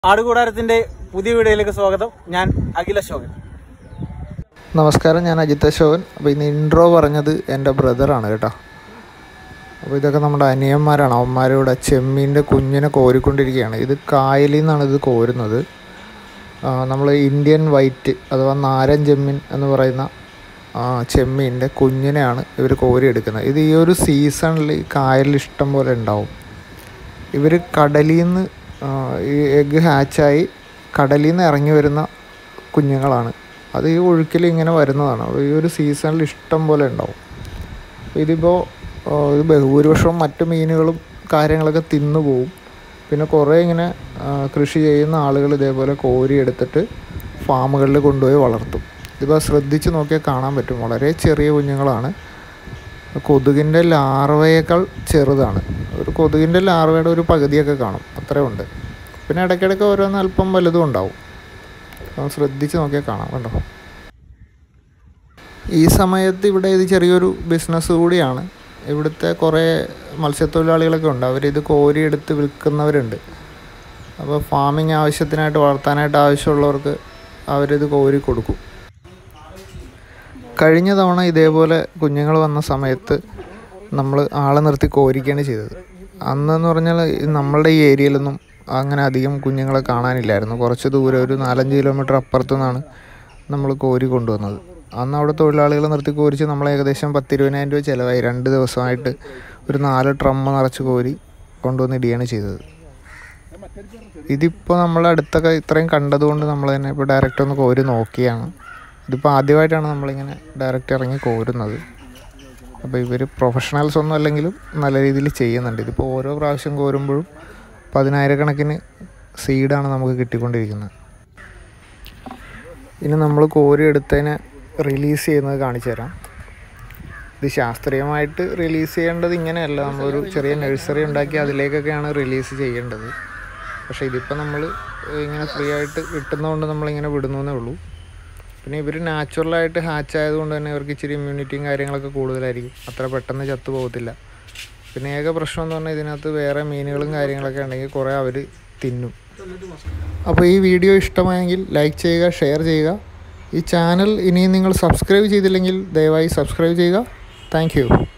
ആടുകൂടാരത്തിന്റെ പുതിയ വീഡിയോയിലേക്ക് സ്വാഗതം ഞാൻ അഖില ശോകൻ നമസ്കാരം ഞാൻ അജിത് അശോകൻ അപ്പോൾ ഇന്ന് ഇൻട്രോ പറഞ്ഞത് എൻ്റെ ബ്രദറാണ് കേട്ടോ അപ്പോൾ ഇതൊക്കെ നമ്മുടെ അനിയന്മാരാണ് അവന്മാരിവിടെ ചെമ്മീൻ്റെ കുഞ്ഞിനെ കോരിക്കൊണ്ടിരിക്കുകയാണ് ഇത് കായലിൽ നിന്നാണ് ഇത് കോരുന്നത് നമ്മൾ ഇന്ത്യൻ വൈറ്റ് അഥവാ നാരൻ ചെമ്മീൻ എന്ന് പറയുന്ന ആ, ചെമ്മീൻ്റെ കുഞ്ഞിനെയാണ് ഇവർ കോരിയെടുക്കുന്നത് ഇത് ഈ ഒരു സീസണിൽ ഈ കായലിൽ ഇഷ്ടം പോലെ ഉണ്ടാവും ഇവർ കടലിൽ നിന്ന് ആ, ഈ എഗ്ഗ് ഹാച്ചായി കടലിൽ നിന്ന് ഇറങ്ങി വരുന്ന കുഞ്ഞുങ്ങളാണ് അത് ഈ ഒഴുക്കിൽ ഇങ്ങനെ വരുന്നതാണ് അപ്പോൾ ഈ ഒരു സീസണിൽ ഇഷ്ടം പോലെ ഉണ്ടാവും അപ്പോൾ ഇതിപ്പോൾ ആ, ഇത് ബഹുഭൂരിപക്ഷവും മറ്റു മീനുകളും കാര്യങ്ങളൊക്കെ തിന്നു പോവും പിന്നെ കുറേ ഇങ്ങനെ ആ, കൃഷി ചെയ്യുന്ന ആളുകൾ ഇതേപോലെ കോരി എടുത്തിട്ട് ഫാമുകളിൽ കൊണ്ടുപോയി വളർത്തും ഇതിപ്പോൾ ശ്രദ്ധിച്ച് നോക്കിയാൽ കാണാൻ പറ്റും വളരെ ചെറിയ കുഞ്ഞുങ്ങളാണ് കൊതുകിൻ്റെ ലാർവയേക്കാൾ ചെറുതാണ് ഒരു കൊതുകിൻ്റെ ലാർവയുടെ ഒരു പകുതിയൊക്കെ കാണും അത്രയും ഉണ്ട് പിന്നെ ഇടയ്ക്കിടയ്ക്ക് ഓരോന്ന് അല്പം വലുതും ഉണ്ടാവും അപ്പോൾ ശ്രദ്ധിച്ച് നോക്കിയാൽ കാണാം കണ്ടോ ഈ സമയത്ത് ഇവിടെ ഇത് ചെറിയൊരു ബിസിനസ് കൂടിയാണ് ഇവിടുത്തെ കുറേ മത്സ്യത്തൊഴിലാളികളൊക്കെ ഉണ്ട് അവരിത് കോരിയെടുത്ത് വിൽക്കുന്നവരുണ്ട് അപ്പോൾ ഫാമിംഗ് ആവശ്യത്തിനായിട്ട് വളർത്താനായിട്ട് ആവശ്യമുള്ളവർക്ക് അവരിത് കോരി കൊടുക്കും കഴിഞ്ഞ തവണ ഇതേപോലെ കുഞ്ഞുങ്ങൾ വന്ന സമയത്ത് നമ്മൾ ആളെ നിർത്തി കോരിക്കുകയാണ് ചെയ്തത് അന്നെന്ന് പറഞ്ഞാൽ ഈ നമ്മളുടെ ഈ ഏരിയയിലൊന്നും അങ്ങനെ അധികം കുഞ്ഞുങ്ങളെ കാണാനില്ലായിരുന്നു കുറച്ച് ദൂരെ ഒരു നാലഞ്ച് കിലോമീറ്റർ അപ്പുറത്തു നിന്നാണ് നമ്മൾ കോരി കൊണ്ടുവന്നത് അന്ന് അവിടെ തൊഴിലാളികളെ നിർത്തി കോരിച്ച് നമ്മൾ ഏകദേശം പത്തിരുപതിനായിരം രൂപ ചിലവായി രണ്ട് ദിവസമായിട്ട് ഒരു നാല് ട്രമ്മ് നിറച്ച് കോരി കൊണ്ടുവന്ന് ഇടുകയാണ് ചെയ്തത് ഇതിപ്പോൾ നമ്മൾ അടുത്തൊക്കെ ഇത്രയും കണ്ടതുകൊണ്ട് നമ്മൾ തന്നെ ഇപ്പോൾ ഡയറക്റ്റ് ഒന്ന് കോരി നോക്കിയാണ് ഇതിപ്പോൾ ആദ്യമായിട്ടാണ് നമ്മളിങ്ങനെ ഡയറക്റ്റ് ഇറങ്ങി കോരുന്നത് അപ്പോൾ ഇവർ പ്രൊഫഷണൽസ് ഒന്നും അല്ലെങ്കിലും നല്ല രീതിയിൽ ചെയ്യുന്നുണ്ട് ഇതിപ്പോൾ ഓരോ പ്രാവശ്യം കോരുമ്പോഴും പതിനായിരക്കണക്കിന് സീഡാണ് നമുക്ക് കിട്ടിക്കൊണ്ടിരിക്കുന്നത് ഇനി നമ്മൾ കോരി എടുത്തതിനെ റിലീസ് ചെയ്യുന്നത് കാണിച്ചു തരാം ഇത് ശാസ്ത്രീയമായിട്ട് റിലീസ് ചെയ്യേണ്ടത് ഇങ്ങനെയല്ല നമ്മളൊരു ചെറിയ നഴ്സറി ഉണ്ടാക്കി അതിലേക്കൊക്കെയാണ് റിലീസ് ചെയ്യേണ്ടത് പക്ഷേ ഇതിപ്പോൾ നമ്മൾ ഇങ്ങനെ ഫ്രീ ആയിട്ട് കിട്ടുന്നതുകൊണ്ട് നമ്മളിങ്ങനെ വിടുന്നേ ഉള്ളൂ പിന്നെ ഇവർ നാച്ചുറലായിട്ട് ഹാച്ച് ആയതുകൊണ്ട് തന്നെ ഇവർക്ക് ഇച്ചിരി ഇമ്മ്യൂണിറ്റിയും കാര്യങ്ങളൊക്കെ കൂടുതലായിരിക്കും അത്ര പെട്ടെന്ന് ചത്തു പോകത്തില്ല പിന്നെ ഏക പ്രശ്നം എന്ന് പറഞ്ഞാൽ ഇതിനകത്ത് വേറെ മീനുകളും കാര്യങ്ങളൊക്കെ ഉണ്ടെങ്കിൽ കുറേ അവർ തിന്നും അപ്പോൾ ഈ വീഡിയോ ഇഷ്ടമായെങ്കിൽ ലൈക്ക് ചെയ്യുക ഷെയർ ചെയ്യുക ഈ ചാനൽ ഇനിയും നിങ്ങൾ സബ്സ്ക്രൈബ് ചെയ്തില്ലെങ്കിൽ ദയവായി സബ്സ്ക്രൈബ് ചെയ്യുക താങ്ക്